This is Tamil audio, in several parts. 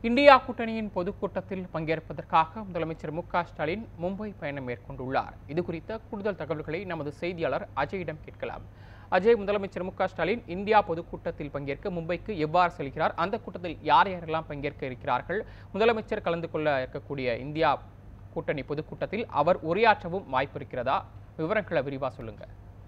இந்தியா கூட்டணியின் பொதுக்கூட்டத்தில் பங்கேற்பதற்காக முதலமைச்சர் மு க ஸ்டாலின் மும்பை பயணம் மேற்கொண்டுள்ளார் இது குறித்த கூடுதல் தகவல்களை நமது செய்தியாளர் அஜயிடம் கேட்கலாம் அஜய் முதலமைச்சர் மு க ஸ்டாலின் இந்தியா பொதுக்கூட்டத்தில் பங்கேற்க மும்பைக்கு எவ்வாறு செல்கிறார் அந்த கூட்டத்தில் யார் யாரெல்லாம் பங்கேற்க இருக்கிறார்கள் முதலமைச்சர் கலந்து கொள்ள இருக்கக்கூடிய இந்தியா கூட்டணி பொதுக்கூட்டத்தில் அவர் உரையாற்றவும் வாய்ப்பு இருக்கிறதா விவரங்களை விரிவா சொல்லுங்க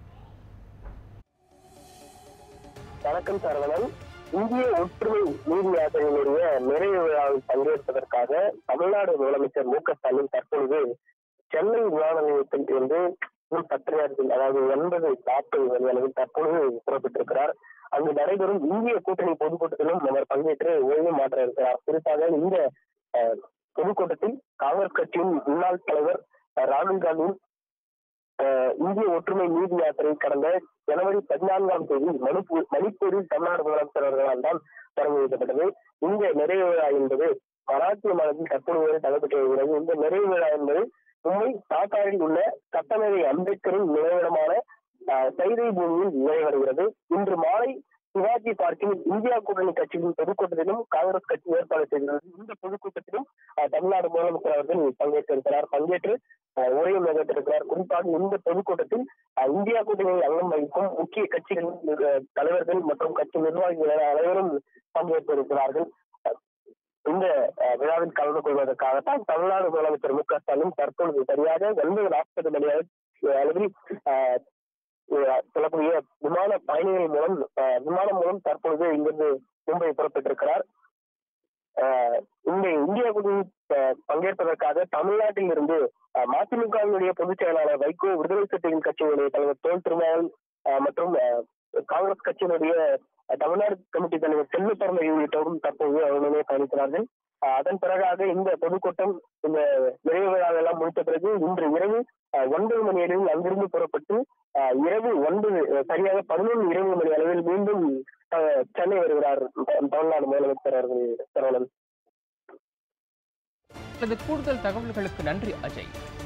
வணக்கம் சரவணன் இந்திய ஒற்றுமை நீதி யாத்திரையினுடைய நிறைவு விழாவில் பங்கேற்பதற்காக தமிழ்நாடு முதலமைச்சர் மு க ஸ்டாலின் தற்பொழுது சென்னை விமான நிலையத்தில் இருந்து ஒரு பத்து நேரத்தில் அதாவது ஒன்பது நாற்பது மணி அளவில் தற்பொழுது புறப்பட்டிருக்கிறார் அங்கு நடைபெறும் இந்திய கூட்டணி பொதுக்கூட்டத்திலும் அவர் பங்கேற்று ஓய்வு மாற்ற இருக்கிறார் குறிப்பாக இந்த அஹ், பொதுக்கூட்டத்தில் காங்கிரஸ் கட்சியின் முன்னாள் தலைவர் அஹ், ராகுல் காந்தியின் அஹ், இந்திய ஒற்றுமை நீதி யாத்திரை கடந்த ஜனவரி பதினான்காம் தேதி மணிப்பூர் மணிப்பூரில் தமிழ்நாடு முதலமைச்சர் அவர்களால் தான் தொடங்கி வைக்கப்பட்டது இந்த நிறைவு விழா என்பது மராட்டிய மாநிலத்தில் தற்போது வரை நடைபெற்று வருகிறது இந்த நிறைவு விழா என்பது மும்பை சாத்தாரில் உள்ள சட்டமேதை அம்பேத்கரின் நினைவிடமான அஹ், சைதை பூமியில் நிறைவடைகிறது இன்று மாலை சிவாஜி பார்க்கில் இந்தியா கூட்டணி கட்சியின் பொதுக்கூட்டத்திலும் காங்கிரஸ் கட்சி ஏற்பாடு செய்துள்ளது இந்த பொதுக்கூட்டத்திலும் அஹ், தமிழ்நாடு முதலமைச்சர் அவர்கள் பங்கேற்க இருக்கிறார் பங்கேற்று அஹ், உரையும் நிகழ்த்திருக்கிறார் குறிப்பாக இந்த பொதுக்கூட்டத்தில் அஹ், இந்தியா கூட்டணியில் அங்கம் வகிக்கும் முக்கிய கட்சிகளின் அஹ், தலைவர்கள் மற்றும் கட்சி நிர்வாகிகள் என அனைவரும் பங்கேற்க இருக்கிறார்கள் அஹ், இந்த அஹ், விழாவில் கலந்து கொள்வதற்காகத்தான் தமிழ்நாடு முதலமைச்சர் மு க ஸ்டாலின் தற்பொழுது சரியாக ஒன்பது நாற்பது மணி அள- அளவில் அஹ், அஹ், சொல்லக்கூடிய விமான பயணிகள் மூலம் அஹ், விமானம் மூலம் தற்பொழுது இங்கிருந்து மும்பை புறப்பட்டிருக்கிறார் அஹ், இந்த இந்தியா கூட்டணி அஹ், பங்கேற்பதற்காக தமிழ்நாட்டில் இருந்து அஹ், மதிமுகவினுடைய பொதுச் செயலாளர் வைகோ விடுதலை சிறுத்தைகள் கட்சியினுடைய தலைவர் தோல் திருமாவளவன் அஹ், மற்றும் அஹ், காங்கிரஸ் கட்சியினுடைய அஹ், தமிழ்நாடு கமிட்டி தலைவர் செல்வ பெருமை உள்ளிட்டோரும் தற்போது அவருடனே பயணிக்கிறார்கள் அஹ், அதன் பிறகாக இந்த பொதுக்கூட்டம் இந்த நிறைவு விழாவெல்லாம் முடித்த பிறகு இன்று இரவு அஹ், ஒன்பது மணி அளவில் அங்கிருந்து புறப்பட்டு அஹ், இரவு ஒன்பது அஹ், சரியாக பதினொன்று இருபது மணி அளவில் மீண்டும் அஹ், சென்னை வருகிறார் தமிழ்நாடு முதலமைச்சர் அவர்கள் சரவணன் அல்லது கூடுதல் தகவல்களுக்கு நன்றி அஜய்